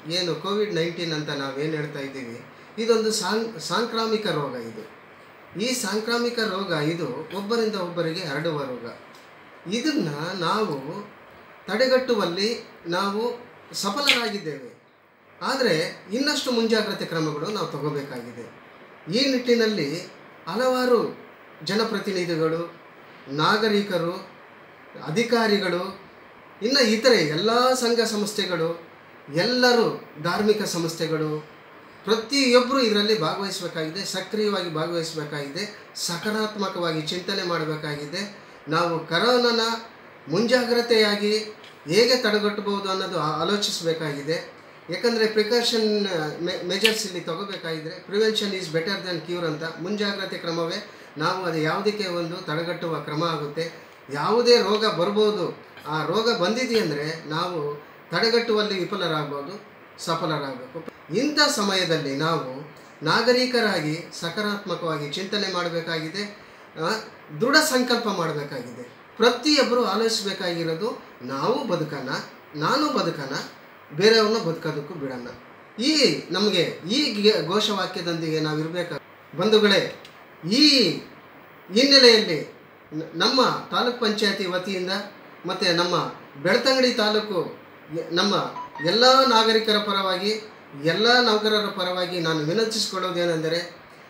ಏನು Covid nineteen ಅಂತ ನಾವೇನು ಹೇಳ್ತಾ ಇದ್ದೀವಿ ಇದೊಂದು ಸಾಂ ಸಾಂಕ್ರಾಮಿಕ ರೋಗ ಇದು ಈ ಸಾಂಕ್ರಾಮಿಕ ರೋಗ ಇದು ಒಬ್ಬರಿಂದ ಒಬ್ಬರಿಗೆ ಹರಡುವ ರೋಗ ಇದನ್ನು ನಾವು ತಡೆಗಟ್ಟುವಲ್ಲಿ ನಾವು ಸಫಲರಾಗಿದ್ದೇವೆ ಆದರೆ ಇನ್ನಷ್ಟು ಮುಂಜಾಗ್ರತೆ ಕ್ರಮಗಳು ನಾವು ತಗೋಬೇಕಾಗಿದೆ ಈ ನಿಟ್ಟಿನಲ್ಲಿ ಹಲವಾರು ಜನಪ್ರತಿನಿಧಿಗಳು ನಾಗರಿಕರು ಅಧಿಕಾರಿಗಳು ಇನ್ನು ಇತರೆ ಎಲ್ಲ ಸಂಘ ಸಂಸ್ಥೆಗಳು ಎಲ್ಲರೂ ಧಾರ್ಮಿಕ ಸಂಸ್ಥೆಗಳು ಪ್ರತಿಯೊಬ್ಬರು ಇದರಲ್ಲಿ ಭಾಗವಹಿಸಬೇಕಾಗಿದೆ ಸಕ್ರಿಯವಾಗಿ ಭಾಗವಹಿಸಬೇಕಾಗಿದೆ ಸಕಾರಾತ್ಮಕವಾಗಿ ಚಿಂತನೆ ಮಾಡಬೇಕಾಗಿದೆ ನಾವು ಕರೋನಾನ ಮುಂಜಾಗ್ರತೆಯಾಗಿ ಹೇಗೆ ತಡೆಗಟ್ಟಬಹುದು ಅನ್ನೋದು ಆ- ಆಲೋಚಿಸಬೇಕಾಗಿದೆ ಯಾಕಂದರೆ ಪ್ರಿಕಾಷನ್ ಮೆಜರ್ಸ್ ಇಲ್ಲಿ ತಗೋಬೇಕಾಗಿದ್ರೆ prevention is better than cure ಅಂತ ಮುಂಜಾಗ್ರತೆ ಕ್ರಮವೇ ನಾವು ಅದು ಯಾವುದಕ್ಕೆ ಒಂದು ತಡೆಗಟ್ಟುವ ಕ್ರಮ ಆಗುತ್ತೆ ಯಾವುದೇ ರೋಗ ಬರ್ಬೋದು ಆ ರೋಗ ಬಂದಿದೆ ಅಂದರೆ ನಾವು ತಡೆಗಟ್ಟುವಲ್ಲಿ ವಿಫಲರಾಗ್ಬೋದು ಸಫಲರಾಗಬೇಕು ಇಂಥ ಸಮಯದಲ್ಲಿ ನಾವು ನಾಗರಿಕರಾಗಿ ಸಕಾರಾತ್ಮಕವಾಗಿ ಚಿಂತನೆ ಮಾಡಬೇಕಾಗಿದೆ ಆ, ದೃಢ ಸಂಕಲ್ಪ ಮಾಡಬೇಕಾಗಿದೆ ಪ್ರತಿಯೊಬ್ಬರು ಆಲೋಚಿಸಬೇಕಾಗಿರೋದು ನಾವು ಬದುಕನ ನಾನು ಬದುಕನ ಬೇರೆಯವ್ರನ್ನ ಬದುಕೋದಕ್ಕೂ ಬಿಡೋಣ ಈ ನಮಗೆ ಈ ಗಿ- ಘೋಷವಾಕ್ಯದೊಂದಿಗೆ ನಾವು ಇರಬೇಕಾಗ ಬಂಧುಗಳೇ ಈ ಹಿನ್ನೆಲೆಯಲ್ಲಿ ನ- ನಮ್ಮ ತಾಲೂಕ್ ಪಂಚಾಯತಿ ವತಿಯಿಂದ ಮತ್ತು ನಮ್ಮ ಬೆಳ್ತಂಗಡಿ ತಾಲೂಕು ಯ- ನಮ್ಮ ಎಲ್ಲ ನಾಗರಿಕರ ಪರವಾಗಿ ಎಲ್ಲ ನೌಕರರ ಪರವಾಗಿ ನಾನು ವಿನಂತಿಸಿಕೊಳ್ಳೋದೇನೆಂದರೆ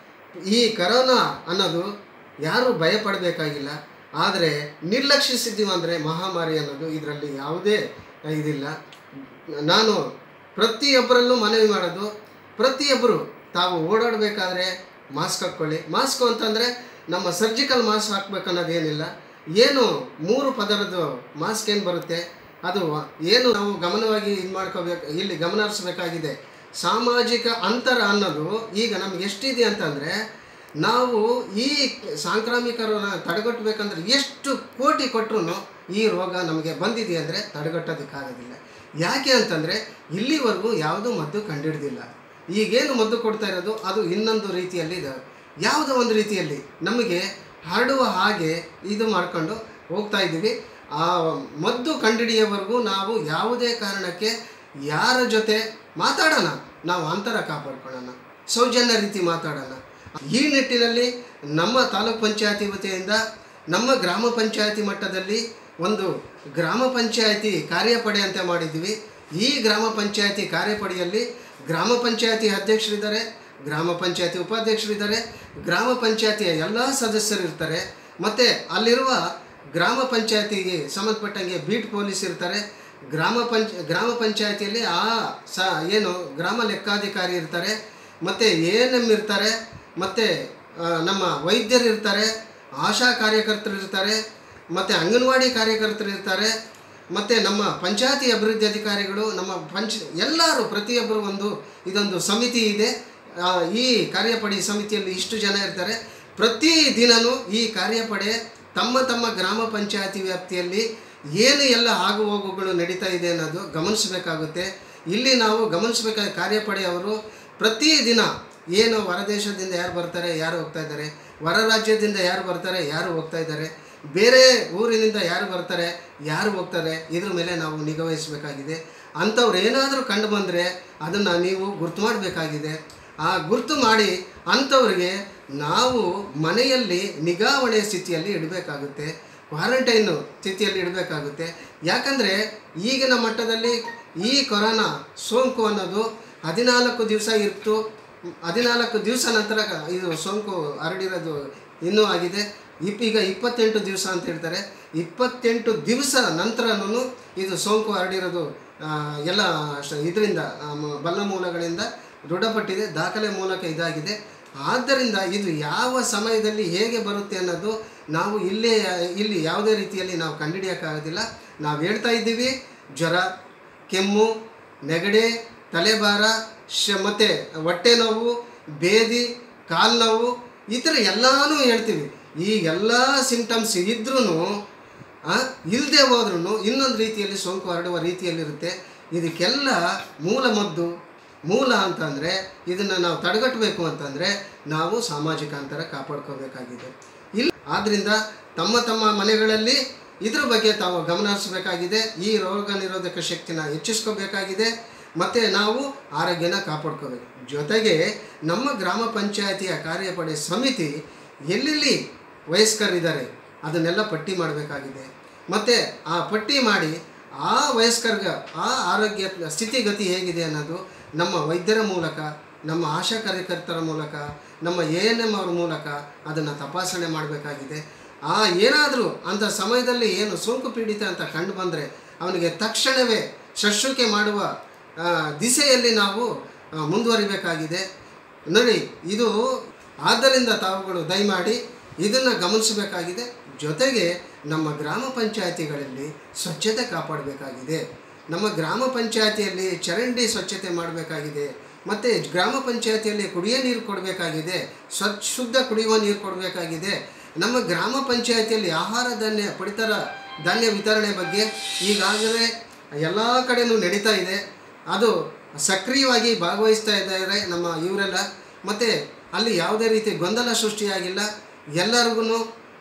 ಈ ಕರೋನಾ ಅನ್ನೋದು ಯಾರೂ ಭಯಪಡಬೇಕಾಗಿಲ್ಲ ಆದರೆ ನಿರ್ಲಕ್ಷಿಸಿದ್ದೀವಿ ಅಂದರೆ ಮಹಾಮಾರಿ ಅನ್ನೋದು ಇದರಲ್ಲಿ ಯಾವುದೇ ಇದಿಲ್ಲ ನಾನು ಪ್ರತಿಯೊಬ್ಬರಲ್ಲೂ ಮನವಿ ಮಾಡೋದು ಪ್ರತಿಯೊಬ್ಬರು ತಾವು ಓಡಾಡಬೇಕಾದ್ರೆ ಮಾಸ್ಕ್ ಹಾಕ್ಕೊಳ್ಳಿ ಮಾಸ್ಕ್ ಅಂತಂದರೆ ನಮ್ಮ ಸರ್ಜಿಕಲ್ ಮಾಸ್ಕ್ ಹಾಕ್ಬೇಕನ್ನೋದೇನಿಲ್ಲ ಏನು ಮೂರು ಪದರದ್ದು ಮಾಸ್ಕ್ ಏನು ಬರುತ್ತೆ ಅದು ಏನು ನಾವು ಗಮನವಾಗಿ ಇದು ಮಾಡ್ಕೋಬೇಕು ಇಲ್ಲಿ ಗಮನ ಹರಿಸ್ಬೇಕಾಗಿದೆ ಸಾಮಾಜಿಕ ಅಂತರ ಅನ್ನೋದು ಈಗ ನಮ್ಗೆ ಎಷ್ಟಿದೆ ಅಂತಂದರೆ ನಾವು ಈ ಸಾಂಕ್ರಾಮಿಕ ರೋಗ ತಡೆಗಟ್ಟಬೇಕಂದ್ರೆ ಎಷ್ಟು ಕೋಟಿ ಕೊಟ್ಟರು ಈ ರೋಗ ನಮಗೆ ಬಂದಿದೆ ಅಂದರೆ ತಡೆಗಟ್ಟೋದಕ್ಕಾಗೋದಿಲ್ಲ ಯಾಕೆ ಅಂತಂದರೆ ಇಲ್ಲಿವರೆಗೂ ಯಾವುದೂ ಮದ್ದು ಕಂಡುಹಿಡ್ದಿಲ್ಲ ಈಗೇನು ಮದ್ದು ಕೊಡ್ತಾ ಇರೋದು ಅದು ಇನ್ನೊಂದು ರೀತಿಯಲ್ಲಿ ಇದೆ ಯಾವುದೋ ಒಂದು ರೀತಿಯಲ್ಲಿ ನಮಗೆ ಹರಡುವ ಹಾಗೆ ಇದು ಮಾಡ್ಕೊಂಡು ಹೋಗ್ತಾ ಇದ್ದೀವಿ ಆ ಮದ್ದು ಕಂಡುಹಿಡಿಯೋವರೆಗೂ ನಾವು ಯಾವುದೇ ಕಾರಣಕ್ಕೆ ಯಾರ ಜೊತೆ ಮಾತಾಡೋಣ ನಾವು ಅಂತರ ಕಾಪಾಡ್ಕೊಳ್ಳೋಣ ಸೌಜನ್ಯ ರೀತಿ ಮಾತಾಡೋಣ ಈ ನಿಟ್ಟಿನಲ್ಲಿ ನಮ್ಮ ತಾಲೂಕ್ ಪಂಚಾಯತಿ ವತಿಯಿಂದ ನಮ್ಮ ಗ್ರಾಮ ಪಂಚಾಯತಿ ಮಟ್ಟದಲ್ಲಿ ಒಂದು ಗ್ರಾಮ ಪಂಚಾಯತಿ ಕಾರ್ಯಪಡೆ ಅಂತ ಮಾಡಿದ್ವಿ ಈ ಗ್ರಾಮ ಪಂಚಾಯತಿ ಕಾರ್ಯಪಡೆಯಲ್ಲಿ ಗ್ರಾಮ ಪಂಚಾಯತಿ ಅಧ್ಯಕ್ಷರಿದ್ದಾರೆ ಗ್ರಾಮ ಪಂಚಾಯತಿ ಉಪಾಧ್ಯಕ್ಷರಿದ್ದಾರೆ ಗ್ರಾಮ ಪಂಚಾಯತಿಯ ಎಲ್ಲ ಸದಸ್ಯರು ಇರ್ತಾರೆ ಮತ್ತು ಅಲ್ಲಿರುವ ಗ್ರಾಮ ಪಂಚಾಯತಿಗೆ ಸಂಬಂಧಪಟ್ಟಂಗೆ ಬೀಟ್ ಪೊಲೀಸ್ ಇರ್ತಾರೆ ಗ್ರಾಮ ಪಂಚ ಗ್ರಾಮ ಪಂಚಾಯತಿಯಲ್ಲಿ ಆ ಸ ಏನು ಗ್ರಾಮ ಲೆಕ್ಕಾಧಿಕಾರಿ ಇರ್ತಾರೆ ಮತ್ತು ಎ ಎನ್ ಎಮ್ ಇರ್ತಾರೆ ಮತ್ತು ನಮ್ಮ ವೈದ್ಯರು ಇರ್ತಾರೆ ಆಶಾ ಕಾರ್ಯಕರ್ತರು ಇರ್ತಾರೆ ಮತ್ತು ಅಂಗನವಾಡಿ ಕಾರ್ಯಕರ್ತರು ಇರ್ತಾರೆ ಮತ್ತು ನಮ್ಮ ಪಂಚಾಯತಿ ಅಭಿವೃದ್ಧಿ ಅಧಿಕಾರಿಗಳು ನಮ್ಮ ಪಂಚ ಎಲ್ಲರೂ ಪ್ರತಿಯೊಬ್ಬರು ಒಂದು ಇದೊಂದು ಸಮಿತಿ ಇದೆ ಆ, ಈ ಕಾರ್ಯಪಡೆ ಸಮಿತಿಯಲ್ಲಿ ಇಷ್ಟು ಜನ ಇರ್ತಾರೆ ಪ್ರತಿ ದಿನವೂ ಈ ಕಾರ್ಯಪಡೆ ತಮ್ಮ ತಮ್ಮ ಗ್ರಾಮ ಪಂಚಾಯತಿ ವ್ಯಾಪ್ತಿಯಲ್ಲಿ ಏನು ಎಲ್ಲ ಆಗು ಹೋಗುಗಳು ನಡೀತಾ ಇದೆ ಅನ್ನೋದು ಗಮನಿಸಬೇಕಾಗುತ್ತೆ ಇಲ್ಲಿ ನಾವು ಗಮನಿಸಬೇಕಾದ ಕಾರ್ಯಪಡೆಯವರು ಪ್ರತಿ ದಿನ ಏನು ಹೊರದೇಶದಿಂದ ಯಾರು ಬರ್ತಾರೆ ಯಾರು ಹೋಗ್ತಾ ಇದ್ದಾರೆ ಹೊರ ರಾಜ್ಯದಿಂದ ಯಾರು ಬರ್ತಾರೆ ಯಾರು ಹೋಗ್ತಾ ಇದ್ದಾರೆ ಬೇರೆ ಊರಿನಿಂದ ಯಾರು ಬರ್ತಾರೆ ಯಾರು ಹೋಗ್ತಾರೆ ಇದ್ರ ಮೇಲೆ ನಾವು ನಿಗಾ ವಹಿಸಬೇಕಾಗಿದೆ ಅಂಥವ್ರು ಏನಾದರೂ ಕಂಡು ಬಂದರೆ ಅದನ್ನು ನೀವು ಗುರ್ತು ಮಾಡಬೇಕಾಗಿದೆ ಆ ಗುರ್ತು ಮಾಡಿ ಅಂಥವ್ರಿಗೆ ನಾವು ಮನೆಯಲ್ಲಿ ನಿಗಾವಣೆ ಸ್ಥಿತಿಯಲ್ಲಿ ಇಡಬೇಕಾಗುತ್ತೆ ಕ್ವಾರಂಟೈನು ಸ್ಥಿತಿಯಲ್ಲಿ ಇಡಬೇಕಾಗುತ್ತೆ ಯಾಕಂದರೆ ಈಗಿನ ಮಟ್ಟದಲ್ಲಿ ಈ ಕೊರೋನಾ ಸೋಂಕು ಅನ್ನೋದು ಹದಿನಾಲ್ಕು ದಿವಸ ಇತ್ತು ಹದಿನಾಲ್ಕು ದಿವಸ ನಂತರ ಇದು ಸೋಂಕು ಹರಡಿರೋದು ಇನ್ನೂ ಆಗಿದೆ ಇಪ್ ಈಗ ಇಪ್ಪತ್ತೆಂಟು ದಿವಸ ಅಂತ ಹೇಳ್ತಾರೆ ಇಪ್ಪತ್ತೆಂಟು ದಿವಸ ನಂತರನೂ ಇದು ಸೋಂಕು ಹರಡಿರೋದು ಆ, ಎಲ್ಲ ಇದರಿಂದ ಬಲ್ಲ ಮೂಲಗಳಿಂದ ದೃಢಪಟ್ಟಿದೆ ದಾಖಲೆ ಮೂಲಕ ಇದಾಗಿದೆ ಆದ್ದರಿಂದ ಇದು ಯಾವ ಸಮಯದಲ್ಲಿ ಹೇಗೆ ಬರುತ್ತೆ ಅನ್ನೋದು ನಾವು ಇಲ್ಲೇ ಇಲ್ಲಿ ಯಾವುದೇ ರೀತಿಯಲ್ಲಿ ನಾವು ಕಂಡುಹಿಡಿಯೋಕ್ಕಾಗೋದಿಲ್ಲ ನಾವು ಹೇಳ್ತಾ ಇದ್ದೀವಿ ಜ್ವರ ಕೆಮ್ಮು ನೆಗಡಿ ತಲೆಭಾರ ಶ ಮತ್ತು ಹೊಟ್ಟೆ ನೋವು ಬೇದಿ ಕಾಲು ನೋವು ಈ ಥರ ಎಲ್ಲನೂ ಹೇಳ್ತೀವಿ ಈ ಎಲ್ಲ ಸಿಂಟಮ್ಸ್ ಇದ್ರೂ ಇಲ್ಲದೆ ಹೋದ್ರೂ ಇನ್ನೊಂದು ರೀತಿಯಲ್ಲಿ ಸೋಂಕು ಹರಡುವ ರೀತಿಯಲ್ಲಿರುತ್ತೆ ಇದಕ್ಕೆಲ್ಲ ಮೂಲ ಮದ್ದು ಮೂಲ ಅಂತಂದರೆ ಇದನ್ನು ನಾವು ತಡೆಗಟ್ಟಬೇಕು ಅಂತಂದರೆ ನಾವು ಸಾಮಾಜಿಕ ಅಂತರ ಕಾಪಾಡ್ಕೋಬೇಕಾಗಿದೆ ಇಲ್ಲ ಆದ್ದರಿಂದ ತಮ್ಮ ತಮ್ಮ ಮನೆಗಳಲ್ಲಿ ಇದ್ರ ಬಗ್ಗೆ ತಾವು ಗಮನ ಹರಿಸಬೇಕಾಗಿದೆ ಈ ರೋಗ ನಿರೋಧಕ ಶಕ್ತಿನ ಹೆಚ್ಚಿಸ್ಕೋಬೇಕಾಗಿದೆ ಮತ್ತು ನಾವು ಆರೋಗ್ಯನ ಕಾಪಾಡ್ಕೋಬೇಕು ಜೊತೆಗೆ ನಮ್ಮ ಗ್ರಾಮ ಪಂಚಾಯತಿಯ ಕಾರ್ಯಪಡೆ ಸಮಿತಿ ಎಲ್ಲೆಲ್ಲಿ ವಯಸ್ಕರಿದ್ದಾರೆ ಅದನ್ನೆಲ್ಲ ಪಟ್ಟಿ ಮಾಡಬೇಕಾಗಿದೆ ಮತ್ತು ಆ ಪಟ್ಟಿ ಮಾಡಿ ಆ ವಯಸ್ಕರ್ಗ ಆ ಆರೋಗ್ಯ ಸ್ಥಿತಿಗತಿ ಹೇಗಿದೆ ಅನ್ನೋದು ನಮ್ಮ ವೈದ್ಯರ ಮೂಲಕ ನಮ್ಮ ಆಶಾ ಕಾರ್ಯಕರ್ತರ ಮೂಲಕ ನಮ್ಮ ಎ ಎನ್ ಎಮ್ ಅವ್ರ ಮೂಲಕ ಅದನ್ನು ತಪಾಸಣೆ ಮಾಡಬೇಕಾಗಿದೆ ಆ ಏನಾದರೂ ಅಂಥ ಸಮಯದಲ್ಲಿ ಏನು ಸೋಂಕು ಪೀಡಿತ ಅಂತ ಕಂಡು ಬಂದರೆ ಅವನಿಗೆ ತಕ್ಷಣವೇ ಶಸ್ತ್ರಕ್ಕೆ ಮಾಡುವ ಆ, ದಿಸೆಯಲ್ಲಿ ನಾವು ಆ, ಮುಂದುವರಿಬೇಕಾಗಿದೆ ನೋಡಿ ಇದು ಆದ್ದರಿಂದ ತಾವುಗಳು ದಯಮಾಡಿ ಇದನ್ನು ಗಮನಿಸಬೇಕಾಗಿದೆ ಜೊತೆಗೆ ನಮ್ಮ ಗ್ರಾಮ ಪಂಚಾಯತಿಗಳಲ್ಲಿ ಸ್ವಚ್ಛತೆ ಕಾಪಾಡಬೇಕಾಗಿದೆ ನಮ್ಮ ಗ್ರಾಮ ಪಂಚಾಯತಿಯಲ್ಲಿ ಚರಂಡಿ ಸ್ವಚ್ಛತೆ ಮಾಡಬೇಕಾಗಿದೆ ಮತ್ತು ಗ್ರಾಮ ಪಂಚಾಯತಿಯಲ್ಲಿ ಕುಡಿಯೋ ನೀರು ಕೊಡಬೇಕಾಗಿದೆ ಸ್ವಚ್ಛ ಶುದ್ಧ ಕುಡಿಯುವ ನೀರು ಕೊಡಬೇಕಾಗಿದೆ ನಮ್ಮ ಗ್ರಾಮ ಪಂಚಾಯತಿಯಲ್ಲಿ ಆಹಾರ ಧಾನ್ಯ ಪಡಿತರ ಧಾನ್ಯ ವಿತರಣೆ ಬಗ್ಗೆ ಈಗಾಗಲೇ ಎಲ್ಲ ಕಡೆನೂ ನಡೀತಾ ಇದೆ ಅದು ಸಕ್ರಿಯವಾಗಿ ಭಾಗವಹಿಸ್ತಾ ಇದ್ದಾರೆ ನಮ್ಮ ಇವರೆಲ್ಲ ಮತ್ತು ಅಲ್ಲಿ ಯಾವುದೇ ರೀತಿ ಗೊಂದಲ ಸೃಷ್ಟಿಯಾಗಿಲ್ಲ ಎಲ್ಲರಿಗೂ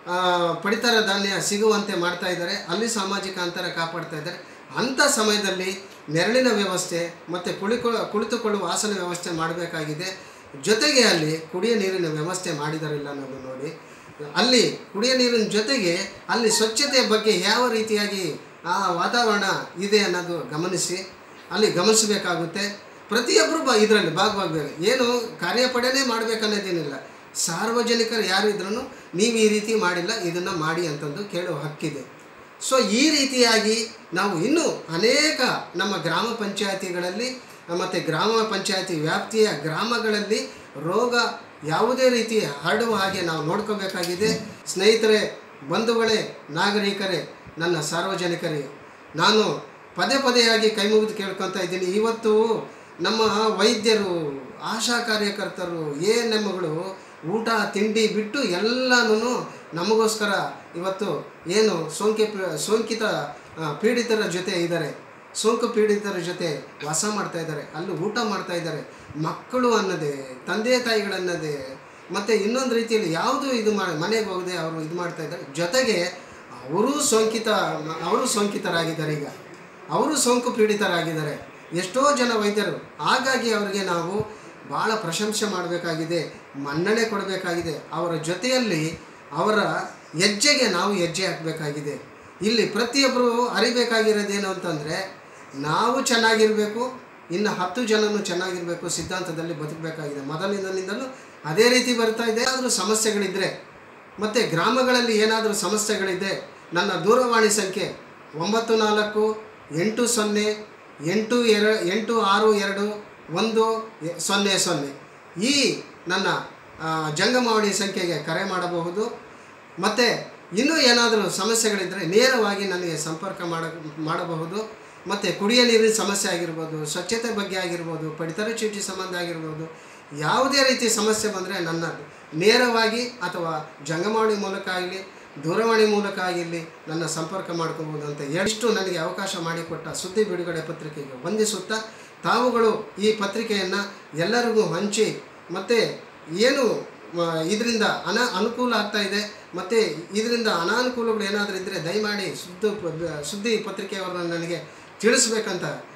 ಪಡಿತರ ಧಾನ್ಯ ಸಿಗುವಂತೆ ಮಾಡ್ತಾ ಇದ್ದಾರೆ ಅಲ್ಲಿ ಸಾಮಾಜಿಕ ಅಂತರ ಕಾಪಾಡ್ತಾ ಇದ್ದಾರೆ ಅಂಥ ಸಮಯದಲ್ಲಿ ನೆರಳಿನ ವ್ಯವಸ್ಥೆ ಮತ್ತು ಕುಳಿಕೊ ಕುಳಿತುಕೊಳ್ಳುವ ಆಸನ ವ್ಯವಸ್ಥೆ ಮಾಡಬೇಕಾಗಿದೆ ಜೊತೆಗೆ ಅಲ್ಲಿ ಕುಡಿಯ ನೀರಿನ ವ್ಯವಸ್ಥೆ ಮಾಡಿದಾರಿಲ್ಲ ಅನ್ನೋದು ನೋಡಿ ಅಲ್ಲಿ ಕುಡಿಯ ನೀರಿನ ಜೊತೆಗೆ ಅಲ್ಲಿ ಸ್ವಚ್ಛತೆಯ ಬಗ್ಗೆ ಯಾವ ರೀತಿಯಾಗಿ ಆ ವಾತಾವರಣ ಇದೆ ಅನ್ನೋದು ಗಮನಿಸಿ ಅಲ್ಲಿ ಗಮನಿಸಬೇಕಾಗುತ್ತೆ ಪ್ರತಿಯೊಬ್ಬರು ಬ ಇದರಲ್ಲಿ ಭಾಗವಾಗಬೇಕು ಏನು ಕಾರ್ಯಪಡೆನೇ ಮಾಡಬೇಕನ್ನೋದೇನಿಲ್ಲ ಸಾರ್ವಜನಿಕರು ಯಾರು ಇದ್ರೂ ನೀವು ಈ ರೀತಿ ಮಾಡಿಲ್ಲ ಇದನ್ನು ಮಾಡಿ ಅಂತಂದು ಕೇಳುವ ಹಕ್ಕಿದೆ ಸೊ ಈ ರೀತಿಯಾಗಿ ನಾವು ಇನ್ನೂ ಅನೇಕ ನಮ್ಮ ಗ್ರಾಮ ಪಂಚಾಯತಿಗಳಲ್ಲಿ ಮತ್ತು ಗ್ರಾಮ ಪಂಚಾಯತಿ ವ್ಯಾಪ್ತಿಯ ಗ್ರಾಮಗಳಲ್ಲಿ ರೋಗ ಯಾವುದೇ ರೀತಿ ಹರಡುವ ಹಾಗೆ ನಾವು ನೋಡ್ಕೋಬೇಕಾಗಿದೆ ಸ್ನೇಹಿತರೆ ಬಂಧುಗಳೇ ನಾಗರಿಕರೇ ನನ್ನ ಸಾರ್ವಜನಿಕರೇ ನಾನು ಪದೇ ಪದೇಯಾಗಿ ಕೈ ಮುಗಿದು ಕೇಳ್ಕೊತಾ ಇದ್ದೀನಿ ಇವತ್ತು ನಮ್ಮ ವೈದ್ಯರು ಆಶಾ ಕಾರ್ಯಕರ್ತರು ಎ ಎನ್ ಎಮ್ಗಳು ಊಟ ತಿಂಡಿ ಬಿಟ್ಟು ಎಲ್ಲನೂ ನಮಗೋಸ್ಕರ ಇವತ್ತು ಏನು ಸೋಂಕಿ ಸೋಂಕಿತ ಆ, ಪೀಡಿತರ ಜೊತೆ ಇದ್ದಾರೆ ಸೋಂಕು ಪೀಡಿತರ ಜೊತೆ ವಾಸ ಮಾಡ್ತಾ ಇದ್ದಾರೆ ಅಲ್ಲಿ ಊಟ ಮಾಡ್ತಾ ಇದ್ದಾರೆ ಮಕ್ಕಳು ಅನ್ನೋದೇ ತಂದೆ ತಾಯಿಗಳನ್ನದೇ ಮತ್ತು ಇನ್ನೊಂದು ರೀತಿಯಲ್ಲಿ ಯಾವುದು ಇದು ಮಾಡಿ ಮನೆಗೆ ಹೋಗದೆ ಅವರು ಇದು ಮಾಡ್ತಾ ಇದ್ದಾರೆ ಜೊತೆಗೆ ಅವರೂ ಸೋಂಕಿತ ಅವರು ಸೋಂಕಿತರಾಗಿದ್ದಾರೆ ಈಗ ಅವರು ಸೋಂಕು ಪೀಡಿತರಾಗಿದ್ದಾರೆ ಎಷ್ಟೋ ಜನ ವೈದ್ಯರು ಹಾಗಾಗಿ ಅವರಿಗೆ ನಾವು ಭಾಳ ಪ್ರಶಂಸೆ ಮಾಡಬೇಕಾಗಿದೆ ಮನ್ನಣೆ ಕೊಡಬೇಕಾಗಿದೆ ಅವರ ಜೊತೆಯಲ್ಲಿ ಅವರ ಹೆಜ್ಜೆಗೆ ನಾವು ಹೆಜ್ಜೆ ಹಾಕಬೇಕಾಗಿದೆ ಇಲ್ಲಿ ಪ್ರತಿಯೊಬ್ಬರು ಅರಿಬೇಕಾಗಿರೋದೇನು ಅಂತಂದರೆ ನಾವು ಚೆನ್ನಾಗಿರಬೇಕು ಇನ್ನು ಹತ್ತು ಜನನು ಚೆನ್ನಾಗಿರಬೇಕು ಸಿದ್ಧಾಂತದಲ್ಲಿ ಬದುಕಬೇಕಾಗಿದೆ ಮೊದಲಿನಿಂದಲೂ ಅದೇ ರೀತಿ ಬರ್ತಾ ಇದೆ ಏನಾದರೂ ಸಮಸ್ಯೆಗಳಿದ್ದರೆ ಮತ್ತು ಗ್ರಾಮಗಳಲ್ಲಿ ಏನಾದರೂ ಸಮಸ್ಯೆಗಳಿದೆ ನನ್ನ ದೂರವಾಣಿ ಸಂಖ್ಯೆ ಒಂಬತ್ತು ನಾಲ್ಕು ಎಂಟು ಸೊನ್ನೆ ಎಂಟು ಎರ ಎಂಟು ಆರು ಎರಡು ಒಂದು ಎ- ಸೊನ್ನೆ ಸೊನ್ನೆ ಈ ನನ್ನ ಆ, ಜಂಗಮವಾಣಿ ಸಂಖ್ಯೆಗೆ ಕರೆ ಮಾಡಬಹುದು ಮತ್ತು ಇನ್ನೂ ಏನಾದರೂ ಸಮಸ್ಯೆಗಳಿದ್ದರೆ ನೇರವಾಗಿ ನನಗೆ ಸಂಪರ್ಕ ಮಾಡ ಮಾಡಬಹುದು ಮತ್ತು ಕುಡಿಯ ನೀರಿನ ಸಮಸ್ಯೆ ಆಗಿರ್ಬೋದು ಸ್ವಚ್ಛತೆ ಬಗ್ಗೆ ಆಗಿರ್ಬೋದು ಪಡಿತರ ಚೀಟಿ ಸಂಬಂಧ ಆಗಿರ್ಬೋದು ಯಾವುದೇ ರೀತಿ ಸಮಸ್ಯೆ ಬಂದರೆ ನನ್ನ ನೇರವಾಗಿ ಅಥವಾ ಜಂಗಮವಾಣಿ ಮೂಲಕ ಆಗಲಿ ದೂರವಾಣಿ ಮೂಲಕ ಆಗಿರಲಿ ನನ್ನ ಸಂಪರ್ಕ ಮಾಡ್ಕೋಬೋದು ಅಂತ ಎಷ್ಟು ನನಗೆ ಅವಕಾಶ ಮಾಡಿಕೊಟ್ಟ ಸುದ್ದಿ ಬಿಡುಗಡೆ ಪತ್ರಿಕೆಗೆ ವಂದಿಸುತ್ತಾ ತಾವುಗಳು ಈ ಪತ್ರಿಕೆಯನ್ನು ಎಲ್ಲರಿಗೂ ಹಂಚಿ ಮತ್ತು ಏನು ಇದರಿಂದ ಅನ ಅನುಕೂಲ ಆಗ್ತಾ ಇದೆ ಮತ್ತು ಇದರಿಂದ ಅನಾನುಕೂಲಗಳು ಏನಾದರೂ ಇದ್ದರೆ ದಯಮಾಡಿ ಸುದ್ದಿ ಸುದ್ದಿ ಪತ್ರಿಕೆಯವರನ್ನ ನನಗೆ ತಿಳಿಸ್ಬೇಕಂತ